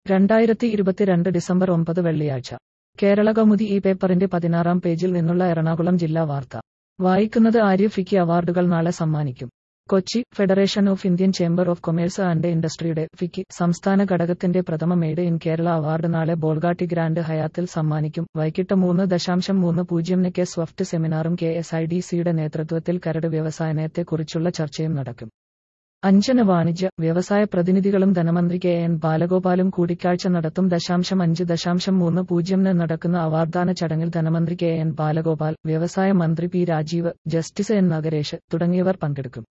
രണ്ടായിരത്തി ഇരുപത്തിരണ്ട് ഡിസംബർ ഒമ്പത് വെള്ളിയാഴ്ച കേരള കൗമുദി ഈ പേപ്പറിന്റെ പതിനാറാം പേജിൽ നിന്നുള്ള എറണാകുളം ജില്ലാ വാർത്ത വായിക്കുന്നത് ആര്യഫിക്ക് അവാർഡുകൾ നാളെ സമ്മാനിക്കും Kochi federation of Indian chamber of commerce and ഇൻഡസ്ട്രിയുടെ ഫിക്കി സംസ്ഥാന ഘടകത്തിന്റെ പ്രഥമ മെയ്ഡ് ഇൻ കേരള അവാർഡ് നാളെ ബോൾഗാട്ടി ഗ്രാൻഡ് ഹയാത്തിൽ സമ്മാനിക്കും വൈകിട്ട് മൂന്ന് ദശാംശം മൂന്ന് പൂജ്യം കെ സ്വഫ്റ്റ് സെമിനാറും കെ എസ് ഐ ഡി സിയുടെ നേതൃത്വത്തിൽ കരട് വ്യവസായ നയത്തെക്കുറിച്ചുള്ള ചർച്ചയും നടക്കും അഞ്ചിന് വാണിജ്യ വ്യവസായ പ്രതിനിധികളും ധനമന്ത്രി കെ എൻ ബാലഗോപാലും കൂടിക്കാഴ്ച നടത്തും ദശാംശം അഞ്ച് ദശാംശം മൂന്ന് പൂജ്യമിന് നടക്കുന്ന അവാർഡ്ദാന ചടങ്ങിൽ ധനമന്ത്രി കെ എൻ ബാലഗോപാൽ വ്യവസായ മന്ത്രി P Rajeev justice N Nagaresh തുടങ്ങിയവർ പങ്കെടുക്കും